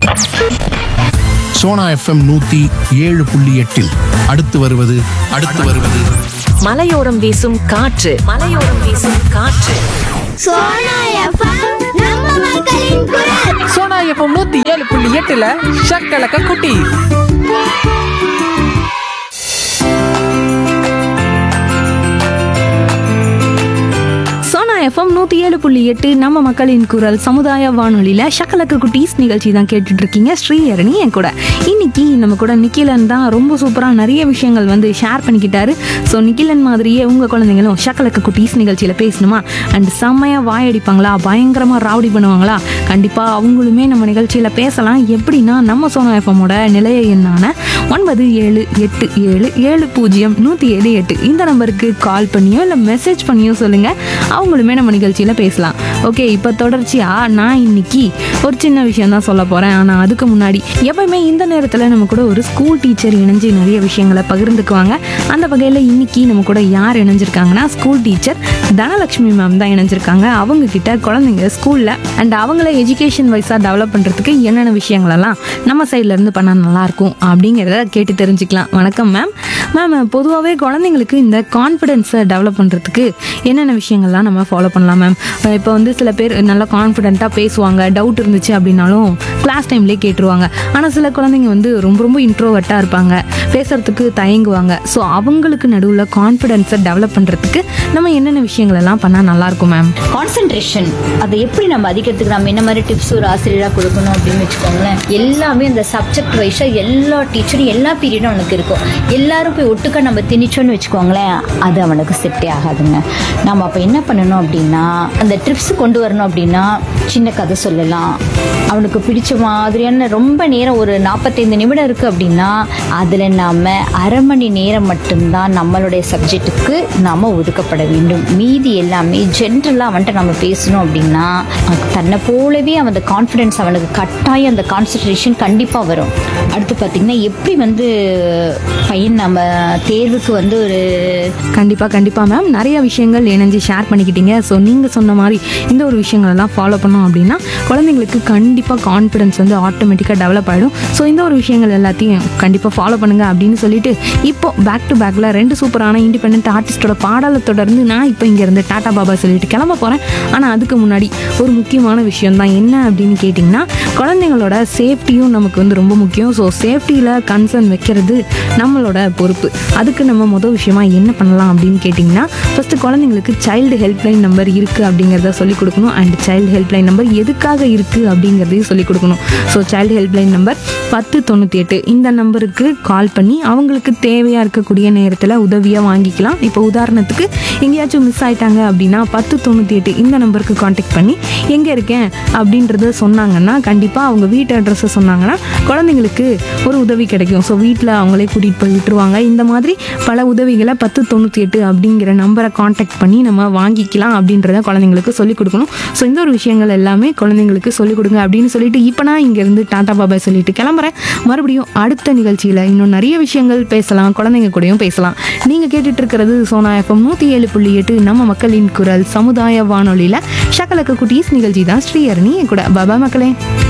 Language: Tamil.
சோனா எஃப்எம் நூத்தி ஏழு புள்ளி எட்டில் அடுத்து வருவது அடுத்து வருவது மலையோரம் வீசும் காற்று மலையோரம் வீசும் காற்று சோனா எஃப்எம் நம்ம மக்களின் குரல் சோனா எஃப்எம் நூத்தி ஏழு புள்ளி எட்டுல ஷக்கலக்க குட்டி சோனா எஃப்எம் நூற்றி ஏழு புள்ளி எட்டு நம்ம மக்களின் குரல் சமுதாய வானொலியில் ஷக்கலக்கு குட்டீஸ் நிகழ்ச்சி தான் கேட்டுட்டு இருக்கீங்க ஸ்ரீஹரணி என் கூட இன்னைக்கு நம்ம கூட நிக்கிலன் தான் ரொம்ப சூப்பராக நிறைய விஷயங்கள் வந்து ஷேர் பண்ணிக்கிட்டாரு ஸோ நிக்கிலன் மாதிரியே உங்கள் குழந்தைங்களும் ஷக்கலக்கு குட்டீஸ் நிகழ்ச்சியில் பேசணுமா அண்ட் செம்மையாக வாயடிப்பாங்களா பயங்கரமாக ராவடி பண்ணுவாங்களா கண்டிப்பாக அவங்களுமே நம்ம நிகழ்ச்சியில் பேசலாம் எப்படின்னா நம்ம சோனா எஃப்எம்மோட நிலைய எண்ணான ஒன்பது ஏழு எட்டு ஏழு ஏழு பூஜ்ஜியம் நூற்றி ஏழு எட்டு இந்த நம்பருக்கு கால் பண்ணியோ இல்லை மெசேஜ் பண்ணியோ சொல்லுங்கள் அவங்களுமே நம்ம நிகழ்ச்சியில் பேசலாம் ஓகே இப்போ தொடர்ச்சியாக நான் இன்னைக்கு ஒரு சின்ன விஷயம் தான் சொல்ல போகிறேன் ஆனால் அதுக்கு முன்னாடி எப்பயுமே இந்த நேரத்தில் நம்ம கூட ஒரு ஸ்கூல் டீச்சர் இணைஞ்சு நிறைய விஷயங்களை பகிர்ந்துக்குவாங்க அந்த வகையில் இன்னைக்கு நம்ம கூட யார் இணைஞ்சிருக்காங்கன்னா ஸ்கூல் டீச்சர் தனலட்சுமி மேம் தான் இணைஞ்சிருக்காங்க அவங்க கிட்ட குழந்தைங்க ஸ்கூலில் அண்ட் அவங்கள எஜுகேஷன் வைஸாக டெவலப் பண்ணுறதுக்கு என்னென்ன விஷயங்களெல்லாம் நம்ம சைட்ல இருந்து பண்ணால் நல்லாயிருக்கும் அப்படிங்கிறத கேட்டு தெரிஞ்சுக்கலாம் வணக்கம் மேம் மேம் பொதுவாகவே குழந்தைங்களுக்கு இந்த கான்ஃபிடென்ஸை டெவலப் பண்ணுறதுக்கு என்னென்ன விஷயங்கள்லாம் நம்ம ஃபாலோ பண்ணலாம் மேம் இப்போ வந்து சில பேர் நல்லா கான்ஃபிடென்ட்டாக பேசுவாங்க டவுட் இருந்துச்சு அப்படின்னாலும் கிளாஸ் டைம்லேயே கேட்டுருவாங்க ஆனால் சில குழந்தைங்க வந்து ரொம்ப ரொம்ப இன்ட்ரோவர்ட்டாக இருப்பாங்க பேசுறதுக்கு தயங்குவாங்க ஸோ அவங்களுக்கு நடுவில் கான்ஃபிடென்ஸை டெவலப் பண்ணுறதுக்கு நம்ம என்னென்ன விஷயங்கள் எல்லாம் பண்ணால் நல்லாயிருக்கும் மேம் கான்சென்ட்ரேஷன் அதை எப்படி நம்ம அதிகரித்துக்கு நம்ம என்ன மாதிரி டிப்ஸ் ஒரு ஆசிரியராக கொடுக்கணும் அப்படின்னு வச்சுக்கோங்களேன் எல்லாமே அந்த சப்ஜெக்ட் வைஸாக எல்லா டீச்சரும் எல்லா பீரியடும் அவனுக்கு இருக்கும் எல்லாரும் போய் ஒட்டுக்கா நம்ம திணிச்சோன்னு வச்சுக்கோங்களேன் அது அவனுக்கு செட்டே ஆகாதுங்க நம்ம அப்போ என்ன பண்ணணும் அப்படின்னா அந்த ட்ரிப்ஸ் கொண்டு வரணும் அப்படின்னா சின்ன கதை சொல்லலாம் அவனுக்கு பிடிச்ச மாதிரியான ரொம்ப நேரம் ஒரு நாற்பத்தைந்து நிமிடம் இருக்குது அப்படின்னா அதில் நாம் அரை மணி நேரம் மட்டும்தான் நம்மளுடைய சப்ஜெக்ட்டுக்கு நாம் ஒதுக்கப்பட வேண்டும் மீதி எல்லாமே ஜென்ரலாக அவன்கிட்ட நம்ம பேசணும் அப்படின்னா அவனுக்கு தன்னை போலவே அவன் அந்த கான்ஃபிடென்ஸ் அவனுக்கு கட்டாயம் அந்த கான்சன்ட்ரேஷன் கண்டிப்பாக வரும் அடுத்து பார்த்திங்கன்னா எப்படி வந்து பையன் நம்ம தேர்வுக்கு வந்து ஒரு கண்டிப்பாக கண்டிப்பாக மேம் நிறைய விஷயங்கள் இணைஞ்சு ஷேர் பண்ணிக்கிட்டீங்க ஸோ நீங்கள் சொன்ன மாதிரி இந்த ஒரு விஷயங்களெல்லாம் ஃபாலோ பண்ணோம் அப்படின்னா குழந்தைங்களுக்கு கண்டிப்பாக கான்ஃபிடன்ஸ் வந்து ஆட்டோமேட்டிக்காக டெவலப் ஆகிடும் ஸோ இந்த ஒரு விஷயங்கள் எல்லாத்தையும் கண்டிப்பாக ஃபாலோ பண்ணுங்க அப்படின்னு சொல்லிட்டு இப்போ பேக் டு பேக்கில் ரெண்டு சூப்பரான இண்டிபெண்ட் ஆர்டிஸ்டோட பாடலை தொடர்ந்து நான் இப்போ இங்கேருந்து டாடா பாபா சொல்லிட்டு கிளம்ப போகிறேன் ஆனால் அதுக்கு முன்னாடி ஒரு முக்கியமான விஷயம் தான் என்ன அப்படின்னு கேட்டிங்கன்னா குழந்தைங்களோட சேஃப்டியும் நமக்கு வந்து ரொம்ப முக்கியம் ஸோ சேஃப்டியில் கன்சர்ன் வைக்கிறது நம்மளோட பொறுப்பு அதுக்கு நம்ம முதல் விஷயமா என்ன பண்ணலாம் அப்படின்னு கேட்டிங்கன்னா ஃபஸ்ட்டு குழந்தைங்களுக்கு சைல்டு ஹெல்ப்லைன் நம்பர் இருக்குது அப்படிங்கிறத சொல்லிக் கொடுக்கணும் அண்ட் சைல்டு ஹெல்ப்லைன் நம்பர் எதுக்காக இருக்குது அப்படிங்கிறதையும் சொல்லிக் கொடுக்கணும் ஸோ சைல்டு ஹெல்ப்லைன் நம்பர் பத்து தொண்ணூற்றி எட்டு இந்த நம்பருக்கு கால் பண்ணி அவங்களுக்கு தேவையாக இருக்கக்கூடிய நேரத்தில் உதவியாக வாங்கிக்கலாம் இப்போ உதாரணத்துக்கு எங்கேயாச்சும் மிஸ் ஆயிட்டாங்க அப்படின்னா பத்து தொண்ணூற்றி எட்டு இந்த நம்பருக்கு காண்டாக்ட் பண்ணி எங்கே இருக்கேன் அப்படின்றத சொன்னாங்கன்னா கண்டிப்பாக அவங்க வீட்டு அட்ரஸை சொன்னாங்கன்னா குழந்தைங்களுக்கு ஒரு உதவி கிடைக்கும் ஸோ வீட்டில் அவங்களே கூட்டிகிட்டு போய் விட்டுருவாங்க இந்த மாதிரி பல உதவிகளை பத்து தொண்ணூற்றி எட்டு அப்படிங்கிற நம்பரை காண்டாக்ட் பண்ணி நம்ம வாங்கிக்கலாம் அப்படின்றத குழந்தைங்களுக்கு சொல்லிக் கொடுக்கணும் ஸோ இந்த ஒரு விஷயங்கள் எல்லாமே குழந்தைங்களுக்கு சொல்லிக் கொடுங்க அப்படின்னு சொல்லிட்டு இப்போ நான் இங்கேருந்து டாடா பாபாய் சொல்லிட்டு கிளம்புறேன் மறுபடியும் அடுத்த நிகழ்ச்சியில் இன்னும் நிறைய விஷயங்கள் பேசலாம் குழந்தைங்க கூடயும் பேசலாம் நீங்கள் கேட்டுட்டு இருக்கிறது சோனா எஃப்எம் நூற்றி ஏழு புள்ளி எட்டு நம்ம மக்களின் குரல் சமுதாய வானொலியில் ஷக்கலக்க குட்டீஸ் நிகழ்ச்சி தான் ஸ்ரீஹரணி என் கூட பாபா மக்களே